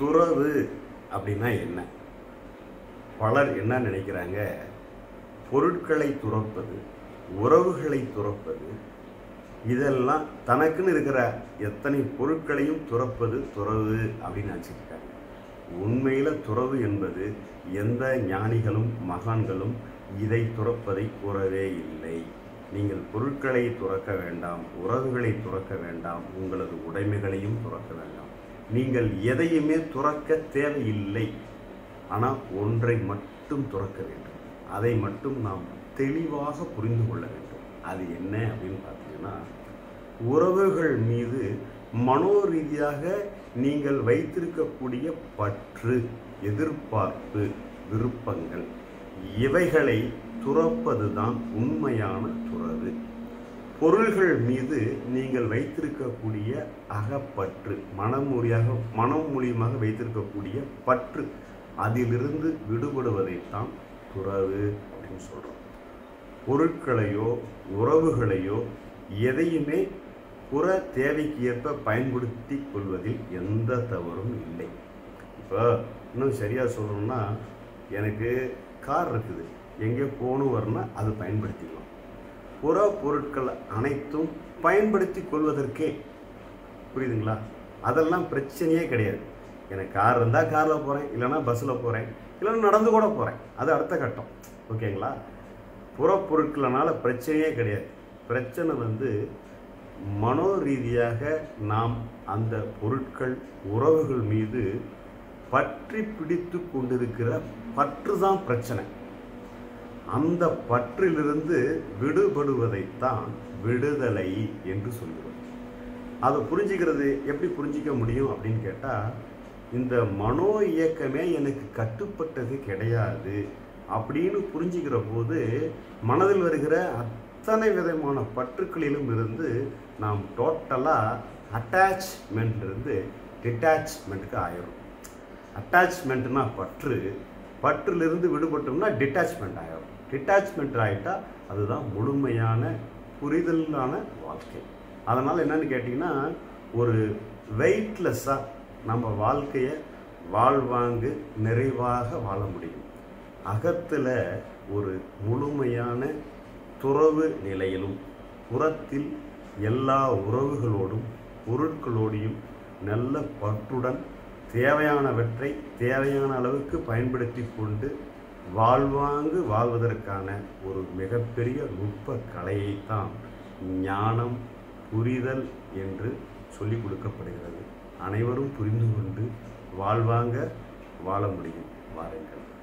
துறவு அப்படின்னா என்ன பலர் என்ன நினைக்கிறாங்க பொருட்களை துறப்பது உறவுகளை துறப்பது இதெல்லாம் தனக்குன்னு இருக்கிற எத்தனை பொருட்களையும் துறப்பது துறவு அப்படின்னு நினச்சிருக்காங்க உண்மையில் துறவு என்பது எந்த ஞானிகளும் மகான்களும் இதை துறப்பதை கூறவே இல்லை நீங்கள் பொருட்களை துறக்க வேண்டாம் உறவுகளை துறக்க வேண்டாம் உங்களது உடைமைகளையும் துறக்க வேண்டாம் நீங்கள் எதையுமே துறக்க தேவையில்லை ஆனால் ஒன்றை மட்டும் துறக்க வேண்டும் அதை மட்டும் நாம் தெளிவாக புரிந்து கொள்ள வேண்டும் அது என்ன அப்படின்னு பார்த்தீங்கன்னா உறவுகள் மீது மனோ ரீதியாக நீங்கள் வைத்திருக்கக்கூடிய பற்று எதிர்பார்ப்பு விருப்பங்கள் இவைகளை துறப்பதுதான் உண்மையான துறவு பொருள்கள் மீது நீங்கள் வைத்திருக்கக்கூடிய அகப்பற்று மனமொழியாக மனம் மூலியமாக வைத்திருக்கக்கூடிய பற்று அதிலிருந்து விடுபடுவதைத்தான் துறவு அப்படின்னு சொல்கிறோம் பொருட்களையோ உறவுகளையோ எதையுமே புற தேவைக்கு ஏற்ப பயன்படுத்தி கொள்வதில் எந்த தவறும் இல்லை இப்போ இன்னும் சரியாக சொல்லணும்னா எனக்கு கார் இருக்குது எங்கே போகணும் வரணும்னா அது பயன்படுத்திக்கலாம் புற பொருட்கள் அனைத்தும் பயன்படுத்தி கொள்வதற்கே புரியுதுங்களா அதெல்லாம் பிரச்சனையே கிடையாது எனக்கு கார் இருந்தால் காரில் போகிறேன் இல்லைன்னா பஸ்ஸில் போகிறேன் இல்லைன்னா நடந்து கூட போகிறேன் அது அடுத்த கட்டம் ஓகேங்களா புறப்பொருட்களனால பிரச்சனையே கிடையாது பிரச்சனை வந்து மனோ ரீதியாக நாம் அந்த பொருட்கள் உறவுகள் மீது பற்றி பிடித்து கொண்டிருக்கிற பற்று தான் பிரச்சனை அந்த பற்றிலிருந்து விடுபடுவதைத்தான் விடுதலை என்று சொல்கிறோம் அதை புரிஞ்சுக்கிறது எப்படி புரிஞ்சிக்க முடியும் அப்படின்னு கேட்டால் இந்த மனோ இயக்கமே எனக்கு கட்டுப்பட்டது கிடையாது அப்படின்னு புரிஞ்சுக்கிற போது மனதில் வருகிற அத்தனை விதமான பற்றுக்களிலும் இருந்து நாம் டோட்டலாக அட்டாச்மெண்ட் இருந்து டிட்டாச்மெண்ட்டுக்கு ஆயிரும் அட்டாச்மெண்ட்னா பற்று பற்றிலிருந்து விடுபட்டோம்னா டிட்டாச்மெண்ட் ஆயிரும் டிட்டாச்மெண்ட் ஆகிட்டா அதுதான் முழுமையான புரிதலான வாழ்க்கை அதனால் என்னன்னு கேட்டிங்கன்னா ஒரு வெயிட்லெஸ்ஸாக நம்ம வாழ்க்கையை வாழ்வாங்கு நிறைவாக வாழ முடியும் அகத்தில் ஒரு முழுமையான துறவு நிலையிலும் புறத்தில் எல்லா உறவுகளோடும் பொருட்களோடையும் நல்ல பற்றுடன் தேவையானவற்றை தேவையான அளவுக்கு பயன்படுத்தி கொண்டு வாழ்வாங்கு வாழ்வதற்கான ஒரு மிகப்பெரிய நுட்ப கலையைத்தான் ஞானம் புரிதல் என்று சொல்லிக் கொடுக்கப்படுகிறது அனைவரும் புரிந்து கொண்டு வாழ்வாங்க வாழ முடியும் வாருங்கள்